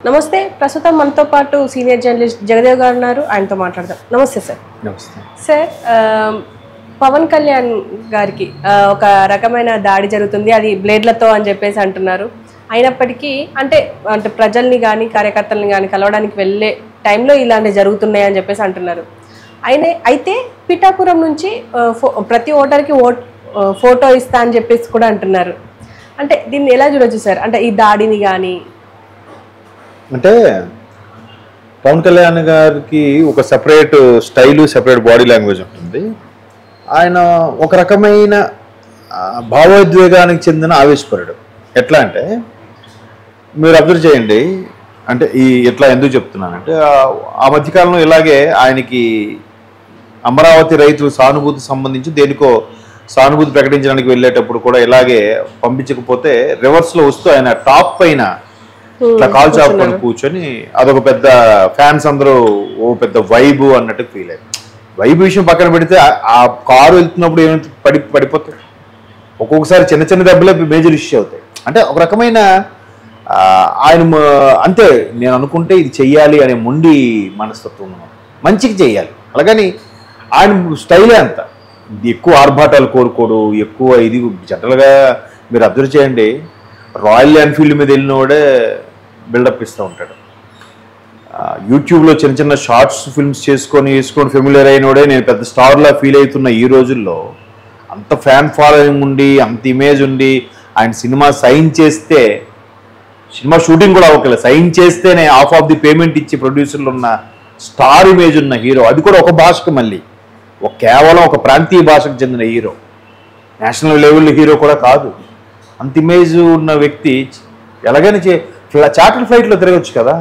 నమస్తే ప్రస్తుతం మనతో పాటు సీనియర్ జర్నలిస్ట్ జగదేవ్ గారు ఉన్నారు ఆయనతో మాట్లాడదాం నమస్తే సార్ నమస్తే సార్ ఆ, పవన్ కళ్యాణ్ గారికి ఆ, ఒక రకమైన దాడి జరుగుతుంది అది బ్లేడ్లతో అని చెప్పేసి అంటున్నారు అయినప్పటికీ అంటే అంటే ప్రజల్ని కానీ కార్యకర్తల్ని కానీ కలవడానికి వెళ్ళే టైంలో ఇలాంటివి జరుగుతున్నాయి అని చెప్పేసి అంటున్నారు అయినే అయితే పిఠాపురం నుంచి ఆ, ఫో- ప్రతి ఓటర్కి ఓట్ ఆ, ఫోటో ఇస్తా అని చెప్పేసి కూడా అంటున్నారు అంటే దీన్ని ఎలా చూడొచ్చు సార్ అంటే ఈ దాడిని కానీ అంటే పవన్ కళ్యాణ్ గారికి ఒక separate style separate body language ఉంటుంది ఆయన ఒక రకమైన ఆ, భావోద్వేగానికి చెందిన ఆవేశపరుడు ఎట్లా అంటే మీరు అబ్జర్వ్ చేయండి అంటే ఈ ఎట్లా ఎందుకు చెప్తున్నానంటే ఆ- ఆ మధ్యకాలంలో ఇలాగే ఆయనకి అమరావతి రైతులు సానుభూతి సంబంధించి దేనికో సానుభూతి ప్రకటించడానికి వెళ్ళేటప్పుడు కూడా ఇలాగే పంపించకపోతే రివర్స్ లో వస్తూ ఆయన టాప్ పైన ఇట్లా కాల్ చాపుకొని కూర్చొని అదొక పెద్ద ఫ్యాన్స్ అందరూ ఓ పెద్ద వైబ్ అన్నట్టు ఫీల్ అయ్యారు వైబ్ విషయం పక్కన పెడితే ఆ- ఆ కారు వెళ్తున్నప్పుడు ఏమైతే పడి పడిపోతాయి ఒక్కొక్కసారి చిన్న చిన్న దెబ్బలే మేజర్ ఇష్యూ అవుతాయి అంటే ఒక రకమైన ఆ, ఆయన మ- అంతే నేను అనుకుంటే ఇది చెయ్యాలి అనే మొండి మనస్తత్వం ఉన్నవాడు. మంచికి చెయ్యాలి అలాగని ఆయన స్టైలే అంత ఇది ఎక్కువ ఆర్భాటాలు కోరుకోడు ఎక్కువ ఇది జనరల్గా మీరు అబ్జర్వ్ చేయండి రాయల్ ఎన్ఫీల్డ్ మీద వెళ్ళినోడే బిల్డప్ ఇస్తూ ఉంటాడు ఆ, యూట్యూబ్లో చిన్న చిన్న షార్ట్స్ ఫిల్మ్స్ చేసుకొని వేసుకొని ఫెమిలియర్ అయినోడే నేను పెద్ద స్టార్లా ఫీల్ అవుతున్న ఈ రోజుల్లో అంత ఫ్యాన్ ఫాలోయింగ్ ఉండి అంత ఇమేజ్ ఉండి ఆయన సినిమా సైన్ చేస్తే సినిమా షూటింగ్ కూడా అవ్వకలేదు సైన్ చేస్తేనే హాఫ్ ఆఫ్ ది పేమెంట్ ఇచ్చి ప్రొడ్యూసర్లు ఉన్న స్టార్ ఇమేజ్ ఉన్న హీరో అది కూడా ఒక భాషకు మళ్ళీ ఒక కేవలం ఒక ప్రాంతీయ భాషకు చెందిన హీరో నేషనల్ లెవెల్ హీరో కూడా కాదు అంత ఇమేజ్ ఉన్న వ్యక్తి ఎలాగైనా చే చార్టర్ ఫ్లైట్లో తిరగచ్చు కదా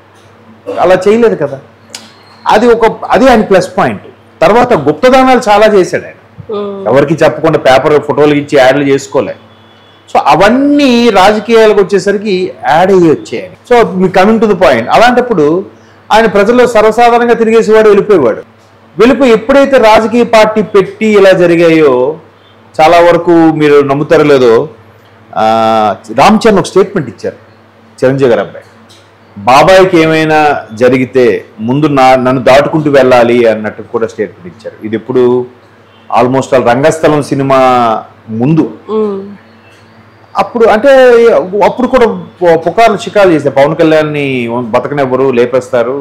అలా చేయలేదు కదా అది ఒక అది ఆయన ప్లస్ పాయింట్ తర్వాత గుప్తదానాలు చాలా చేశాడు ఆయన ఎవరికి చెప్పకుండా పేపర్ ఫోటోలు ఇచ్చి యాడ్లు చేసుకోలే సో అవన్నీ రాజకీయాలకు వచ్చేసరికి యాడ్ అయ్యి వచ్చాయి so me coming to the point అలాంటప్పుడు ఆయన ప్రజల్లో సర్వసాధారణంగా తిరిగేసేవాడు వెళ్ళిపోయేవాడు వెళ్ళిపోయి ఎప్పుడైతే రాజకీయ పార్టీ పెట్టి ఇలా జరిగాయో చాలా వరకు మీరు నమ్ముతారో లేదో ఆ, రామ్ చరణ్ ఒక స్టేట్మెంట్ ఇచ్చారు చిరంజీవి గారు అబ్బాయి బాబాయ్కి ఏమైనా జరిగితే ముందు నా నన్ను దాటుకుంటూ వెళ్ళాలి అన్నట్టు కూడా స్టేట్మెంట్ ఇచ్చారు ఇది ఇప్పుడు ఆల్మోస్ట్ ఆల్ రంగస్థలం సినిమా ముందు ఉమ్, అప్పుడు అంటే అప్పుడు కూడా పు- పుకార్లు చికాలు చేశారు పవన్ కళ్యాణ్ని బతకనివ్వరు లేపేస్తారు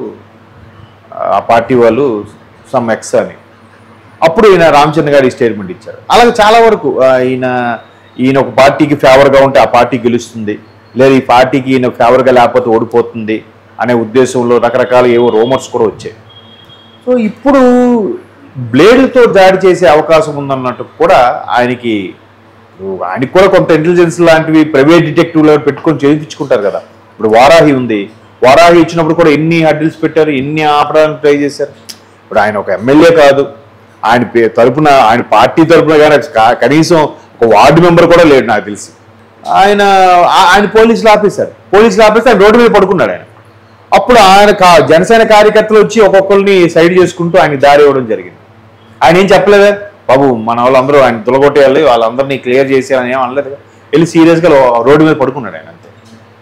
ఆ పార్టీ వాళ్ళు సమ్ ఎక్స్ అని అప్పుడు ఈయన రామచంద్ర గారు ఈ స్టేట్మెంట్ ఇచ్చారు అలాగే చాలా వరకు ఆ, ఈయన ఈయన ఒక పార్టీకి ఫేవర్గా ఉంటే ఆ పార్టీ గెలుస్తుంది లేదా ఈ పార్టీకి ఈయన ఫేవర్గా లేకపోతే ఓడిపోతుంది అనే ఉద్దేశంలో రకరకాల ఏవో రోమర్స్ కూడా వచ్చాయి సో ఇప్పుడు బ్లేడ్లతో దాడి చేసే అవకాశం ఉందన్నట్టు కూడా ఆయనకి ఇప్పుడు ఆయనకి కూడా కొంత ఇంటెలిజెన్స్ లాంటివి ప్రైవేట్ డిటెక్టివ్ లెవెల్ పెట్టుకొని చేయించుకుంటారు కదా ఇప్పుడు వారాహి ఉంది వారాహి ఇచ్చినప్పుడు కూడా ఎన్ని హడ్డిల్స్ పెట్టారు ఎన్ని ఆపడానికి ట్రై చేశారు ఇప్పుడు ఆయన ఒక ఎమ్మెల్యే కాదు ఆయన పే- తరపున ఆయన పార్టీ తరపున కానీ క- కనీసం ఒక వార్డు మెంబర్ కూడా లేడు నాకు తెలిసి ఆయన ఆ- ఆయన పోలీసులు ఆపేశారు పోలీసులు ఆపేస్తే ఆయన రోడ్డు మీద పడుకున్నాడు ఆయన అప్పుడు ఆయన కా జనసేన కార్యకర్తలు వచ్చి ఒక్కొక్కరిని సైడ్ చేసుకుంటూ ఆయన దారి ఇవ్వడం జరిగింది ఆయన ఏం చెప్పలేదా బాబు మన వాళ్ళందరూ ఆయన తులగొట్టేయాలి వాళ్ళందరినీ క్లియర్ చేసేయాలని ఏం అనలేదు వెళ్ళి సీరియస్గా రోడ్డు మీద పడుకున్నాడు ఆయన అంతే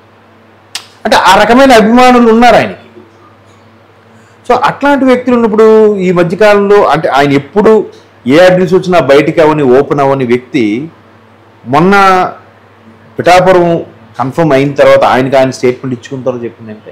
అంటే ఆ రకమైన అభిమానులు ఉన్నారు ఆయనకి సో అట్లాంటి వ్యక్తులు ఉన్నప్పుడు ఈ మధ్యకాలంలో అంటే ఆయన ఎప్పుడు ఏ అడ్రస్ వచ్చినా బయటికి అవని ఓపెన్ అవని వ్యక్తి మొన్న పిఠాపురం కన్ఫర్మ్ అయిన తర్వాత ఆయనకి ఆయన స్టేట్మెంట్ ఇచ్చుకుంటారో చెప్పిందంటే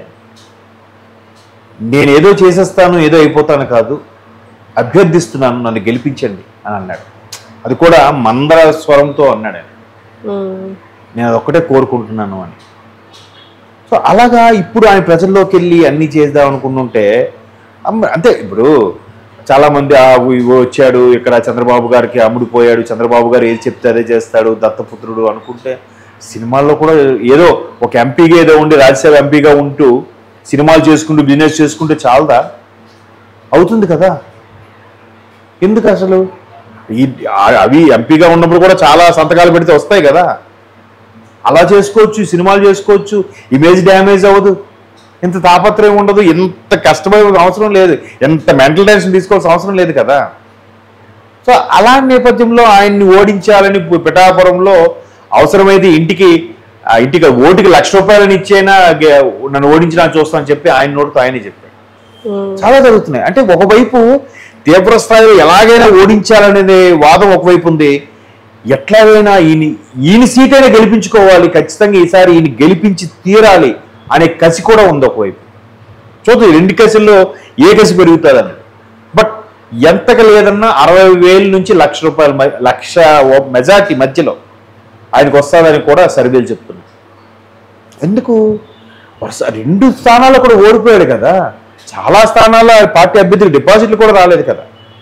నేను ఏదో చేసేస్తాను ఏదో అయిపోతాను కాదు అభ్యర్థిస్తున్నాను నన్ను గెలిపించండి అని అన్నాడు అది కూడా మందర స్వరంతో అన్నాడు ఆయన ఉమ్, నేను అదొక్కటే కోరుకుంటున్నాను అని సో అలాగా ఇప్పుడు ఆయన ప్రజల్లోకి వెళ్ళి అన్నీ చేద్దాం అనుకుంటుంటే అమ్మ- అంతే ఇప్పుడు చాలా మంది ఆ ఇగో వచ్చాడు ఇక్కడ చంద్రబాబు గారికి అమ్ముడిపోయాడు చంద్రబాబు గారు ఏది చెప్తే అదే చేస్తాడు దత్తపుత్రుడు అనుకుంటే సినిమాల్లో కూడా ఏదో ఒక ఎంపీగా ఏదో ఉండి రాజ్యసభ ఎంపీగా ఉంటూ సినిమాలు చేసుకుంటూ బిజినెస్ చేసుకుంటే చాలదా అవుతుంది కదా ఎందుకు అసలు ఈ ఆ- అవి ఎంపీగా ఉన్నప్పుడు కూడా చాలా సంతకాలు పెడితే వస్తాయి కదా అలా చేసుకోవచ్చు సినిమాలు చేసుకోవచ్చు ఇమేజ్ డ్యామేజ్ అవ్వదు ఇంత తాపత్రయం ఉండదు ఎంత కష్టపడే అవసరం లేదు ఎంత మెంటల్ టెన్షన్ తీసుకోవాల్సిన అవసరం లేదు కదా సో అలాంటి నేపథ్యంలో ఆయన్ని ఓడించాలని పిఠాపురంలో అవసరమైతే ఇంటికి ఆ ఇంటికి ఓటుకి లక్ష రూపాయలని ఇచ్చైనా గె- నన్ను ఓడించడానికి చూస్తానని చెప్పి ఆయన నోటితో ఆయనే చెప్పాడు ఉమ్, చాలా జరుగుతున్నాయి అంటే ఒకవైపు తీవ్ర స్థాయిలో ఎలాగైనా ఓడించాలనేది వాదం ఒకవైపు ఉంది ఎట్లాగైనా ఈయన ఈయన సీటైనా గెలిపించుకోవాలి ఖచ్చితంగా ఈసారి ఈయన గెలిపించి తీరాలి అనే కసి కూడా ఉంది ఒకవైపు చూద్దాం ఈ రెండు కసిల్లో ఏ కసి పెరుగుతుందని బట్ ఎంతగా లేదన్నా అరవై వేల నుంచి లక్ష రూపాయల మ- లక్ష మెజార్టీ మధ్యలో ఆయనకు వస్తుందని కూడా సర్వేలు చెప్తున్నాయి ఎందుకు వరుస రెండు స్థానాల్లో కూడా ఓడిపోయాడు కదా చాలా స్థానాల్లో ఆ పార్టీ అభ్యర్థులకు డిపాజిట్లు కూడా రాలేదు కదా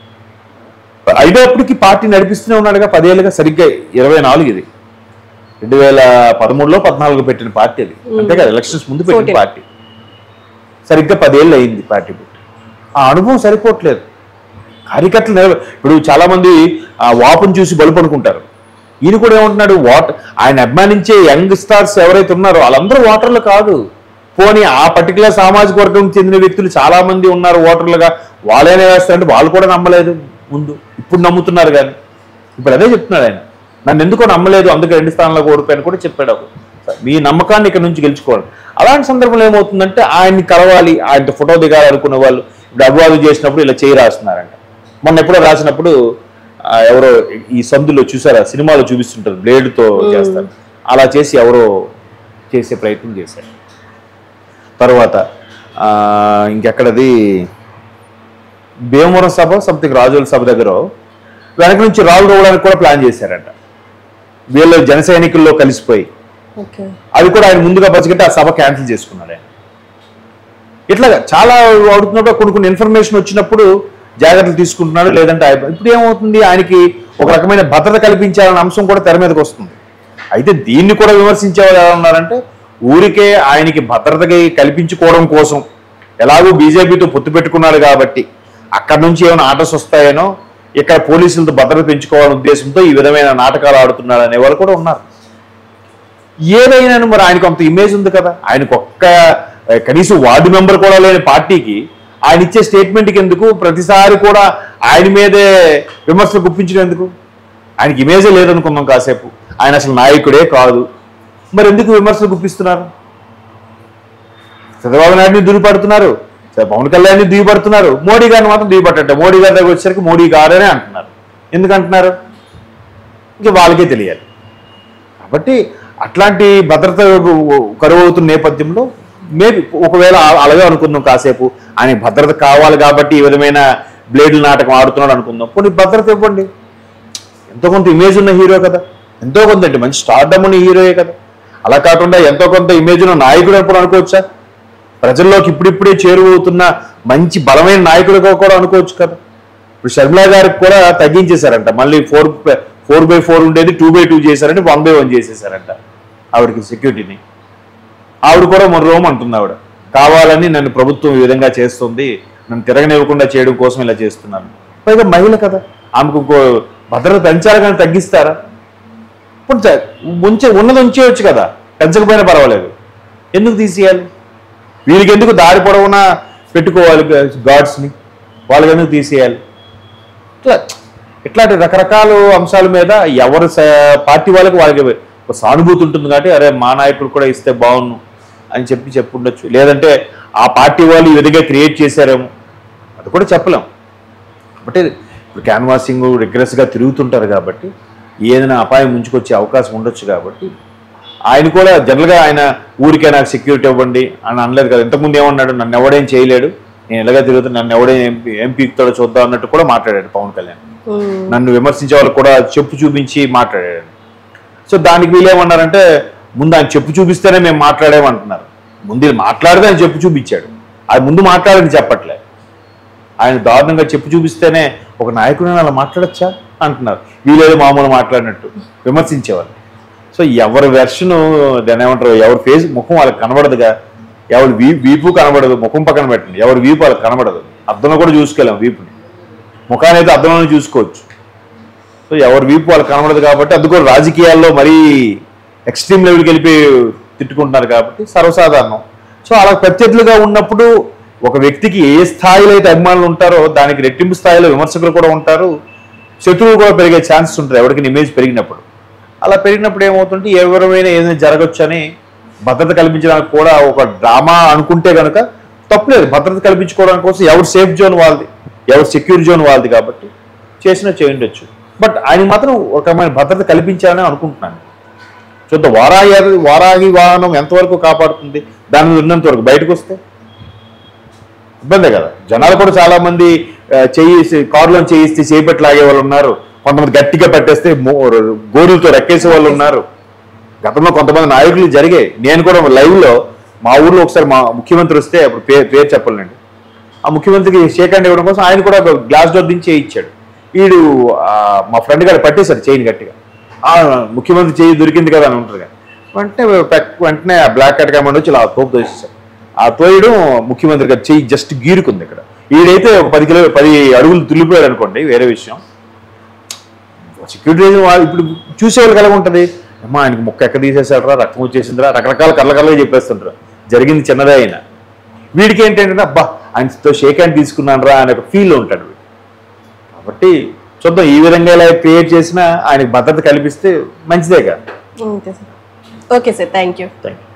అయినప్పటికీ పార్టీ నడిపిస్తూనే ఉన్నాడుగా పదేళ్ళుగా సరిగ్గా ఇరవై నాలుగు ఇది రెండు వేల పదమూడులో పద్నాలుగు పెట్టిన పార్టీ అది అంతే కదా ఎలక్షన్స్ ముందు పెట్టిన Fourteen. పార్టీ సరిగ్గా పదేళ్ళు అయింది పార్టీ పెట్టి ఆ అనుభవం సరిపోవట్లేదు కార్యకర్తలు నిలబ- ఇప్పుడు చాలా మంది ఆ వాపును చూసి బలుపు అనుకుంటారు ఈయన కూడా ఏమంటున్నాడు వాట్ ఆయన అభిమానించే యంగ్ స్టార్స్ ఎవరైతే ఉన్నారో వాళ్ళందరూ ఓటర్లు కాదు పోనీ ఆ పర్టికులర్ సామాజిక వర్గం చెందిన వ్యక్తులు చాలా మంది ఉన్నారు ఓటర్లుగా వాళ్ళేనే వేస్తారంటే వాళ్ళు కూడా నమ్మలేదు ముందు ఇప్పుడు నమ్ముతున్నారు కానీ ఇప్పుడు అదే చెప్తున్నాడు ఆయన నన్ను ఎందుకో నమ్మలేదు అందుకే రెండు స్థానాలకు ఓడిపోయాను కూడా చెప్పాడు ఒక మీ నమ్మకాన్ని ఇక్కడ నుంచి గెలుచుకోవాలి అలాంటి సందర్భంలో ఏమవుతుందంటే ఆయన్ని కలవాలి ఆయనతో ఫోటో దిగాలి అనుకునే వాళ్ళు ఇప్పుడు అభివాదం చేసినప్పుడు ఇలా చేయి రాస్తున్నారంట మొన్న ఎప్పుడో రాసినప్పుడు ఆ, ఎవరో ఈ సందులో చూసారా సినిమాలో చూపిస్తుంటారు బ్లేడ్తో చేస్తారు అలా చేసి ఎవరో చేసే ప్రయత్నం చేశారు తర్వాత ఆ, ఇంకెక్కడది భీమవరం సభ సంథింగ్ రాజుల సభ దగ్గర వెనక నుంచి రాళ్ళు రోవడానికి కూడా ప్లాన్ చేశారంట వీళ్ళు జన సైనికుల్లో కలిసిపోయి ఓకే అది కూడా ఆయన ముందుగా బతికితే ఆ సభ క్యాన్సిల్ చేసుకున్నాడు ఆయన ఇట్లాగా చాలా అడుగుతున్నప్పుడు కొన్ని కొన్ని ఇన్ఫర్మేషన్ వచ్చినప్పుడు జాగ్రత్తలు తీసుకుంటున్నాడు లేదంటే ఆయన- ఇప్పుడు ఏమవుతుంది ఆయనకి ఒక రకమైన భద్రత కల్పించాలన్న అంశం కూడా తెర మీదకి వస్తుంది అయితే దీన్ని కూడా విమర్శించే వాళ్ళు ఎలా ఉన్నారంటే ఊరికే ఆయనకి భద్రతకి కల్పించుకోవడం కోసం ఎలాగో బీజేపీతో పొత్తు పెట్టుకున్నాడు కాబట్టి అక్కడ నుంచి ఏమైనా ఆటస్ వస్తాయనో ఇక్కడ పోలీసులతో భద్రత పెంచుకోవాలనే ఉద్దేశంతో ఈ విధమైన నాటకాలు ఆడుతున్నాడు అనే వాళ్ళు కూడా ఉన్నారు ఏదైనా మరి ఆయనకు అంత ఇమేజ్ ఉంది కదా ఆయనకు ఒక్క ఆ, కనీసం వార్డు మెంబర్ కూడా లేని పార్టీకి ఆయన ఇచ్చే స్టేట్మెంట్కి ఎందుకు ప్రతిసారి కూడా ఆయన మీదే విమర్శలు గుప్పించడం ఎందుకు ఆయనకి ఇమేజే లేదనుకున్నాం కాసేపు ఆయన అసలు నాయకుడే కాదు మరి ఎందుకు విమర్శలు గుప్పిస్తున్నారు చంద్రబాబు నాయుడిని దురిపడుతున్నారు పవన్ కళ్యాణ్ని దిగుపడుతున్నారు మోడీ గారిని మాత్రం దిగుపట్టంట మోడీ గారి దగ్గర వచ్చేసరికి మోడీ గారనే అంటున్నారు ఎందుకు అంటున్నారు ఇంక వాళ్ళకే తెలియాలి కాబట్టి అట్లాంటి భద్రత కరువు అవుతున్న నేపథ్యంలో మేబీ ఒకవేళ ఆ- అలాగే అనుకుందాం కాసేపు ఆయన భద్రత కావాలి కాబట్టి ఈ విధమైన బ్లేడ్ల నాటకం ఆడుతున్నాడు అనుకుందాం కొన్ని భద్రత ఇవ్వండి ఎంతో కొంత ఇమేజ్ ఉన్న హీరో కదా ఎంతో కొంత అంటే మంచి స్టార్డమ్ ఉన్న హీరోయే కదా అలా కాకుండా ఎంతో కొంత ఇమేజ్ ఉన్న నాయకుడు ఎప్పుడు అనుకోవచ్చా ప్రజల్లోకి ఇప్పుడిప్పుడే చేరువవుతున్న మంచి బలమైన నాయకుడిగా కూడా అనుకోవచ్చు కదా ఇప్పుడు షర్మిల గారికి కూడా తగ్గించేశారంట మళ్ళీ ఫోర్ ఫోర్ బై ఫోర్ ఉండేది టూ బై టూ చేశారంటే వన్ బై వన్ చేసేసారంట ఆవిడకి సెక్యూరిటీని ఆవిడ కూడా మన రోమ్ అంటుంది ఆవిడ కావాలని నన్ను ప్రభుత్వం ఈ విధంగా చేస్తుంది నన్ను తిరగనివ్వకుండా చేయడం కోసం ఇలా చేస్తున్నాను పైగా మహిళ కదా ఆమెకు ఇంకో భద్రత పెంచాలి కానీ తగ్గిస్తారా ఇప్పుడు చ- ఉంచే ఉన్నది ఉంచేయచ్చు కదా పెంచకపోయినా పర్వాలేదు ఎందుకు తీసేయాలి వీళ్ళకి ఎందుకు దారి పొడవునా పెట్టుకోవాలి గాడ్స్ని వాళ్ళకి ఎందుకు తీసేయాలి ఇట్లా ఇట్లాంటి రకరకాల అంశాల మీద ఎవరు స- పార్టీ వాళ్ళకి వాళ్ళకి ఒక సానుభూతి ఉంటుంది కాబట్టి అరే మా నాయకుడు కూడా ఇస్తే బాగున్ను అని చెప్పి చెప్పుండొచ్చు లేదంటే ఆ పార్టీ వాళ్ళు ఈ విధంగా క్రియేట్ చేశారేమో అది కూడా చెప్పలేం కాబట్టి ఇప్పుడు క్యాన్వాసింగ్ రిగ్రెస్గా తిరుగుతుంటారు కాబట్టి ఏదైనా అపాయం ముంచుకొచ్చే అవకాశం ఉండొచ్చు కాబట్టి ఆయన కూడా జనరల్గా ఆయన ఊరికే నాకు సెక్యూరిటీ ఇవ్వండి అని అనలేదు కదా ఇంతకుముందు ఏమన్నాడు నన్ను ఎవడేం చేయలేడు నేను ఎలాగా తిరుగుతాను నన్ను ఎవడేం ఎంపీ ఏం పీకుతాడో చూద్దాం అన్నట్టు కూడా మాట్లాడాడు పవన్ కళ్యాణ్ ఉమ్, నన్ను విమర్శించే వాళ్ళు కూడా చెప్పు చూపించి మాట్లాడాడు సో దానికి వీళ్ళేమన్నారంటే ముందు ఆయన చెప్పు చూపిస్తేనే మేము మాట్లాడేమంటున్నారు ముందు వీళ్ళు మాట్లాడితే ఆయన చెప్పు చూపించాడు అది ముందు మాట్లాడని చెప్పట్లే ఆయన దారుణంగా చెప్పు చూపిస్తేనే ఒక నాయకుడిని అలా మాట్లాడచ్చా అంటున్నారు వీళ్ళేదో మామూలు మాట్లాడినట్టు విమర్శించేవాళ్ళు సో ఎవరి వెర్షన్ దాని ఏమంటారు ఎవరి ఫేస్ ముఖం వాళ్ళకి కనబడదుగా ఎవరి వీ వీపు కనబడదు ముఖం పక్కన పెట్టండి ఎవరి వీపు వాళ్ళకి కనబడదు అద్దంలో కూడా చూసుకోలేం వీపుని ముఖాన్ని అయితే అద్దంలోనే చూసుకోవచ్చు సో ఎవరి వీపు వాళ్ళకి కనబడదు కాబట్టి అది కూడా రాజకీయాల్లో మరీ ఎక్స్ట్రీమ్ లెవెల్కి వెళ్ళిపోయి తిట్టుకుంటున్నారు కాబట్టి సర్వసాధారణం సో అలా ప్రత్యర్థులుగా ఉన్నప్పుడు ఒక వ్యక్తికి ఏ స్థాయిలో అయితే అభిమానులు ఉంటారో దానికి రెట్టింపు స్థాయిలో విమర్శకులు కూడా ఉంటారు శత్రువులు కూడా పెరిగే ఛాన్సెస్ ఉంటాయి ఎవరికి ఇమేజ్ పెరిగినప్పుడు అలా పెరిగినప్పుడు ఏమవుతుంటే ఎవరైనా ఏదైనా జరగచ్చని భద్రత కల్పించడానికి కూడా ఒక డ్రామా అనుకుంటే కనుక తప్పులేదు భద్రత కల్పించుకోవడం కోసం ఎవరు సేఫ్ జోన్ వాళ్ళది ఎవరు సెక్యూర్ జోన్ వాళ్ళది కాబట్టి చేసినా చేయండొచ్చు బట్ ఆయన మాత్రం ఒక రకమైన భద్రత కల్పించాలని అనుకుంటున్నాను చూద్దాం వారాహి వారాహి వాహనం ఎంతవరకు కాపాడుతుంది దాని మీద ఉన్నంత వరకు బయటకు వస్తే ఇబ్బందే కదా జనాలు కూడా చాలా మంది ఆ, చేయి కారులో చేయిస్తే చేపెట్టి లాగే వాళ్ళు ఉన్నారు కొంతమంది గట్టిగా పట్టేస్తే మో- గోరులతో రెక్కేసే వాళ్ళు ఉన్నారు గతంలో కొంతమంది నాయకులు జరిగాయి నేను కూడా లైవ్ లో మా ఊర్లో ఒకసారి మా ముఖ్యమంత్రి వస్తే అప్పుడు పేరు పేరు చెప్పలేండి ఆ ముఖ్యమంత్రికి షేక్ హ్యాండ్ ఇవ్వడం కోసం ఆయన కూడా ఒక గ్లాస్ డోర్ దించి చేయి ఇచ్చాడు వీడు ఆ, మా ఫ్రెండ్ గారు పట్టేశారు చేయిని గట్టిగా ఆ, ముఖ్యమంత్రి చేయి దొరికింది కదా అని ఉంటుంది వెంటనే పెక్- వెంటనే ఆ బ్లాక్ కట్ కమాండ్ వచ్చి ఇలా తోపు తోసేశారు ఆ తోయడం ముఖ్యమంత్రి గారు చెయ్యి జస్ట్ గీరుకుంది ఇక్కడ వీడైతే ఒక పది కిలో పది అడుగులు తుల్లిపోయాడు అనుకోండి వేరే విషయం సెక్యూరిటీ రీజన్ వాళ్ళు ఇప్పుడు చూసే వాళ్ళకి ఎలా ఉంటుంది అమ్మా ఆయనకి ముక్క ఎక్కడ తీసేసాడరా రక్తం వచ్చేసిందిరా రకరకాల కళ్ళ కళ్ళగా చెప్పేస్తుంటారు జరిగింది చిన్నదే అయినా వీడికి ఏంటంటే అబ్బా ఆయనతో షేక్ హ్యాండ్ తీసుకున్నాను రా అనే ఒక ఫీల్ ఉంటాడు వీడు కాబట్టి చూద్దాం ఈ విధంగా ఇలా క్రియేట్ చేసినా ఆయనకి భద్రత కల్పిస్తే మంచిదే కదా okay sir okay sir thank you thank you